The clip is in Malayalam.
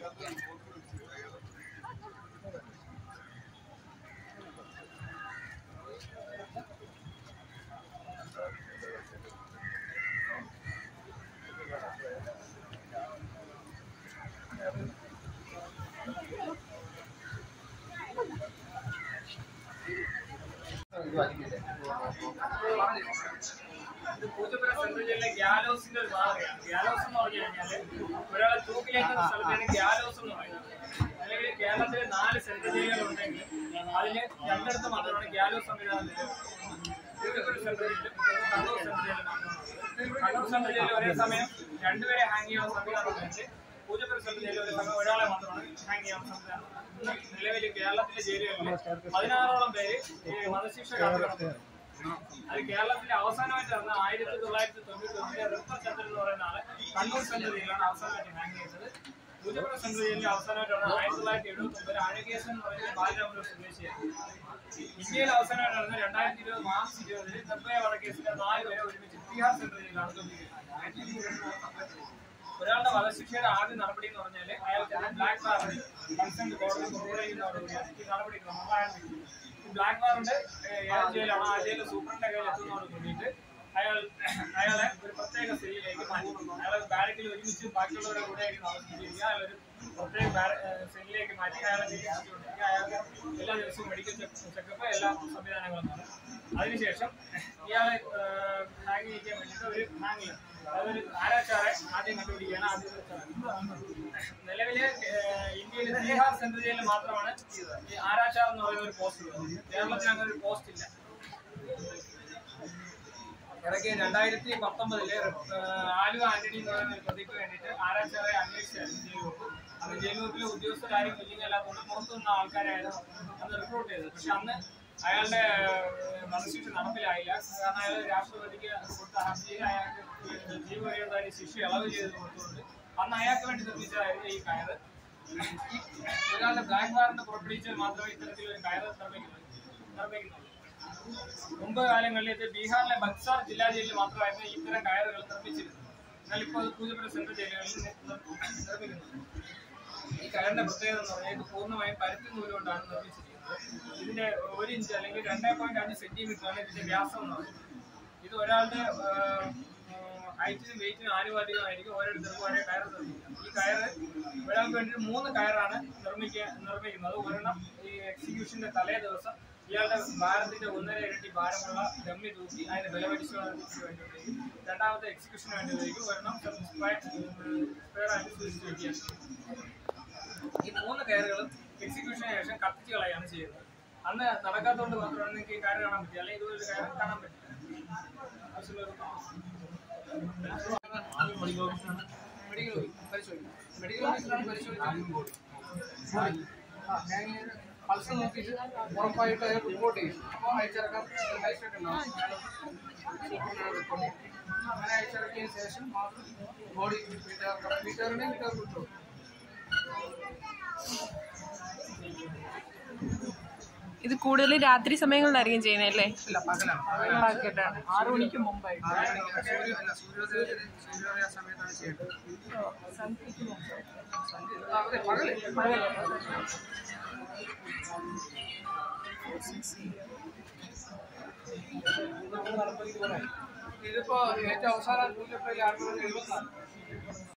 ഇത് പൂജപ്പുര സെൻട്രൽ ജയിലിലെ ഗ്യാലോസിന്റെ ഒരു മാതൃകയാണ് ഗ്യാലോസ് എന്ന് പറഞ്ഞു കഴിഞ്ഞാല് ഒരാളെ തൂക്കിലേക്കുന്ന സ്ഥലത്താണ് ഗ്യാലോസ് എന്ന് പറയുന്നത് അല്ലെങ്കിൽ കേരളത്തിലെ നാല് സെൻട്രൽ ജയിലുകൾ ഉണ്ടെങ്കിൽ അതില് രണ്ടിടത്ത് മാത്രമാണ് ഗ്യാലോസ് സംവിധാനത്തിൽ പൂജപ്പുര സെൻട്രൽ ജയിലും കണ്ണൂർ സെൻട്രൽ ജയിലും മാത്രമാണ് കണ്ണൂർ സെൻട്രൽ ജയിലിൽ ഒരേ സമയം രണ്ടുപേരെ ഹാങ് ചെയ്യാവുന്ന സംവിധാനം ഉണ്ടെങ്കിൽ പൂജപ്പുര സെൻട്രൽ ജയിലിൽ ഒരു സമയം ഒരാളെ മാത്രമാണ് ഹാങ് ചെയ്യാവുന്ന സംവിധാനം ഇന്ന് നിലവിൽ കേരളത്തിലെ ജയിലുകളിൽ പതിനാറോളം പേര് ഈ വധശിക്ഷ കാത്തുകിടക്കുന്നു അത് കേരളത്തിലെ അവസാനമായിട്ട് നടന്ന ആയിരത്തി തൊള്ളായിരത്തി തൊണ്ണൂറ്റി ഒന്നിലെ റിപ്പർ സെന്റർ എന്ന് പറയുന്ന ആള് കണ്ണൂർ സെൻട്രൽ ജയിലാണ് അവസാനമായിട്ട് ഹാങ് ചെയ്തത് പൂജപ്പുര സെൻട്രൽ ജയിലിൽ അവസാനമായിട്ട് നടന്ന ആയിരത്തി തൊള്ളായിരത്തി എഴുപത്തി ഒമ്പത് അഴകേശൻ എന്ന് പറയുന്ന ബാലരാമപുരം സ്വദേശിയാണ് ഇന്ത്യയിൽ അവസാനമായിട്ട് നടന്ന രണ്ടായിരത്തി ഇരുപത് മാർച്ച് ഇരുപതിൽ നിർഭയ വധക്കേസിലെ നാല് പേരെ ഒരുമിച്ച് ബീഹാർ സെൻട്രൽ ജയിലാണ് തൂക്കിക്കൊന്നത്. ഒരാളുടെ വധശിക്ഷയുടെ ആദ്യ നടപടി എന്ന് പറഞ്ഞാല് അയാൾക്ക് ബ്ലാക്ക് വാറണ്ട് കൺസെന്റ് കോടതി കൊണ്ടുവരുന്നതോടുകൂടിയാണ് ഈ നടപടി ക്രമങ്ങൾ ആരംഭിക്കുന്നത് ഈ ബ്ലാക്ക് വാറണ്ട് ഏത് ജയിലാണോ ആ ജയിലിലെ സൂപ്രണ്ടിന്റെ കയ്യിൽ എത്തുന്നതോട് കൂടിയിട്ട് അയാൾ അയാളെ ഒരു പ്രത്യേക സെല്ലിലേക്ക് മാറ്റി അയാളെ ബാരക്കിൽ ഒരുമിച്ച് ബാക്കിയുള്ളവരുടെ കൂടെ ആയിരിക്കും താമസിപ്പിച്ചിരിക്കുക അയാളൊരു പ്രത്യേക ബാര- ഏഹ് സെല്ലിലേക്ക് മാറ്റി അയാളെ നിരീക്ഷിച്ചുകൊണ്ടിരിക്കുക അയാൾക്ക് എല്ലാ ദിവസവും മെഡിക്കൽ ചെക്കപ്പ് എല്ലാ സംവിധാനങ്ങളും നടക്കും അതിനുശേഷം ഇയാളെ ഹാങ് ചെയ്യിക്കാൻ വേണ്ടിയിട്ട് ഒരു ഹാങ്ങിൽ അതൊരു ആരാച്ചാറെ ആദ്യം കണ്ടുപിടിക്കുകയാണ് ആദ്യം നിലവില് ഏഹ്, ഇന്ത്യയിൽ ബീഹാർ സെൻട്രൽ ജയിലിൽ മാത്രമാണ് ഈ ആരാച്ചാർ എന്ന് പറയുന്ന ഒരു പോസ്റ്റ് ഉള്ളത് കേരളത്തിൽ അങ്ങനെ ഒരു പോസ്റ്റ് ഇല്ല ഇടയ്ക്ക് രണ്ടായിരത്തി പത്തൊമ്പതില് ആലുവ ആന്റണി എന്ന് പറയുന്ന ഒരു പ്രതിക്ക് വേണ്ടിയിട്ട് ആരാച്ചാറെ അന്വേഷിച്ചായിരുന്നു ജയിൽ വകുപ്പ് അന്ന് ജയിൽ വകുപ്പിലെ ഉദ്യോഗസ്ഥരാരും വലിയ അല്ലാത്തതുകൊണ്ട് പുറത്തു നിന്ന ആൾക്കാരായിരുന്നു അന്ന് റിക്രൂട്ട് ചെയ്തത് പക്ഷെ അന്ന് അയാളുടെ ഏഹ്, വധശിക്ഷ നടപ്പിലായില്ല കാരണം അയാൾ രാഷ്ട്രപതിക്ക് കൊടുത്ത ഹർജിയിൽ അയാൾക്ക് ജീവപര്യന്തമായി ശിക്ഷ ഇളവ് ചെയ്ത് കൊടുത്തുകൊണ്ട് അന്ന് അയാൾക്ക് വേണ്ടി നിർമ്മിച്ചതായിരുന്നു ഈ കയറ് ഈ ഒരാളുടെ ബ്ലാക്ക് വാറന്റ് പുറപ്പെടുവിച്ചാൽ മാത്രമേ ഇത്തരത്തിലൊരു കയറ് നിർമ്മിക്കുന്നുള്ളൂ നിർമ്മിക്കുന്നുള്ളൂ മുമ്പ് കാലങ്ങളിൽ ഇത് ബീഹാറിലെ ബക്സാർ ജില്ലാ ജയിലിൽ മാത്രമായിരുന്നു ഇത്തരം കയറുകൾ നിർമ്മിച്ചിരുന്നത് എന്നാൽ ഇപ്പോൾ അത് പൂജപ്പുര സെൻട്രൽ ജയിലുകളിൽ നി- നിർ- നിർമ്മിക്കുന്നു ഈ കയറിന്റെ പ്രത്യേകത എന്ന് പറഞ്ഞാൽ ഇത് പൂർണ്ണമായും പരുത്തി നൂല് കൊണ്ടാണ് നിർമ്മിച്ചിരിക്കുന്നത് ഇതിന്റെ ഒരു ഇഞ്ച് അല്ലെങ്കിൽ രണ്ടേ പോയിന്റ് അഞ്ച് സെന്റിമീറ്റർ ആണ് ഇതിന്റെ വ്യാസം എന്ന് പറയുന്നത് ഇത് ഒരാളുടെ ഹൈറ്റിനും വെയിറ്റിനും ആനുപാതികമായിരിക്കും ഓരോരുത്തർക്കും ഒരേ കയർ നിർമ്മിക്കുക ഈ കയറ് ഒരാൾക്ക് വേണ്ടി മൂന്ന് കയറാണ് നിർമ്മിക്കുക നിർമ്മിക്കുന്നത് ഒരെണ്ണം ഈ എക്സിക്യൂഷന്റെ തലേ ദിവസം ഇയാളുടെ ഭാരത്തിന്റെ ഒന്നര ഇരട്ടി ഭാരമുള്ള ഡമ്മി തൂക്കി അതിന് ബലപരിശോധനയ്ക്ക് വേണ്ടി ഉപയോഗിക്കും രണ്ടാമത്തെ എക്സിക്യൂഷന് വേണ്ടി ഉപയോഗിക്കും ഒരെണ്ണം സ്പെയർ ആയിട്ട് സൂക്ഷിച്ച് വെക്കുകയാണ് ഈ മൂന്ന് കയറുകളും എക്സിക്യൂഷന് ശേഷം കത്തിച്ച് കളയാണ് ചെയ്യുന്നത് അന്ന് നടക്കാത്തതുകൊണ്ട് മാത്രമാണ് നിങ്ങൾക്ക് ഈ കയറ് കാണാൻ പറ്റില്ല അല്ലെങ്കിൽ ഇതുപോലെ കയറ് കാണാൻ പറ്റില്ല ആവശ്യമുള്ളവർക്ക് മെഡിക്കൽ ഓഫീസറാണ് മെഡിക്കൽ പരിശോധിക്കും മെഡിക്കൽ ഓഫീസറാണ് പരിശോധിച്ചത് പൾസ് നോക്കിയിട്ട് ഉറപ്പായിട്ട് അയാൾ റിപ്പോർട്ട് ചെയ്യും അപ്പോൾ അയച്ചിറക്കാൻ അയച്ചിട്ടുണ്ടാവും റിപ്പോർട്ട് ചെയ്യും അങ്ങനെ അയച്ചിറക്കിയതിന് ശേഷം മാത്രം ബോഡി വീട്ടുകാർക്ക് വീട്ടുകാരുടെ വീട്ടുകാർ കിട്ടും ഇത് കൂടുതൽ രാത്രി സമയങ്ങളിലായിരിക്കും ചെയ്യുന്നതല്ലേ ഇല്ല പകലാണ് പാക്കറ്റാണ് ആറു മണിക്ക് മുമ്പായിട്ട് ആറ് മണിക്ക് സൂര്യ അല്ല സൂര്യോദയ സൂര്യോദയ സമയത്താണ് ചെയ്യേണ്ടത് ആ, അതെ പകല് ഇതിപ്പോ ഏറ്റവും അവസാനം ആയിരത്തി തൊള്ളായിരത്തി എഴുപത്തിനാല്